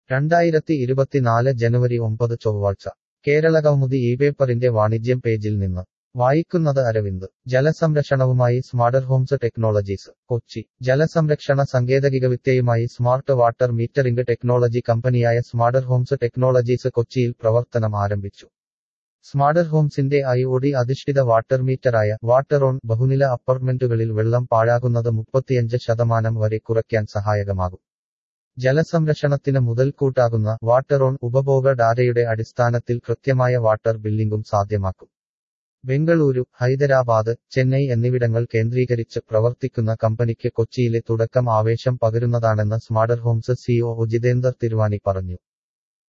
രണ്ടായിരത്തി ഇരുപത്തിനാല് ജനുവരി ഒമ്പത് ചൊവ്വാഴ്ച കേരളകൗമുദി ഈ പേപ്പറിന്റെ വാണിജ്യം പേജിൽ നിന്ന് വായിക്കുന്നത് അരവിന്ദ് ജലസംരക്ഷണവുമായി സ്മാർട്ട് ഹോംസ് ടെക്നോളജീസ് കൊച്ചി ജലസംരക്ഷണ സാങ്കേതികവിദ്യയുമായി സ്മാർട്ട് വാട്ടർ മീറ്ററിംഗ് ടെക്നോളജി കമ്പനിയായ സ്മാർട്ട് ഹോംസ് ടെക്നോളജീസ് കൊച്ചിയിൽ പ്രവർത്തനം ആരംഭിച്ചു സ്മാർട്ട് ഹോംസിന്റെ ഐ ഒ ഡി അധിഷ്ഠിത വാട്ടർ മീറ്ററായ വാട്ടർ ഓൺ ബഹുനില അപ്പാർട്ട്മെന്റുകളിൽ വെള്ളം പാഴാകുന്നത് മുപ്പത്തിയഞ്ച് ശതമാനം വരെ കുറയ്ക്കാൻ സഹായകമാകും ജലസംരക്ഷണത്തിന് മുതൽക്കൂട്ടാകുന്ന വാട്ടർ ഓൺ ഉപഭോഗ ഡാറ്റയുടെ അടിസ്ഥാനത്തിൽ കൃത്യമായ വാട്ടർ ബില്ലിംഗും സാധ്യമാക്കും ബംഗളൂരു ഹൈദരാബാദ് ചെന്നൈ എന്നിവിടങ്ങൾ കേന്ദ്രീകരിച്ച് പ്രവർത്തിക്കുന്ന കമ്പനിക്ക് കൊച്ചിയിലെ തുടക്കം ആവേശം പകരുന്നതാണെന്ന് smart homes CEO Jitender Thiruvani പറഞ്ഞു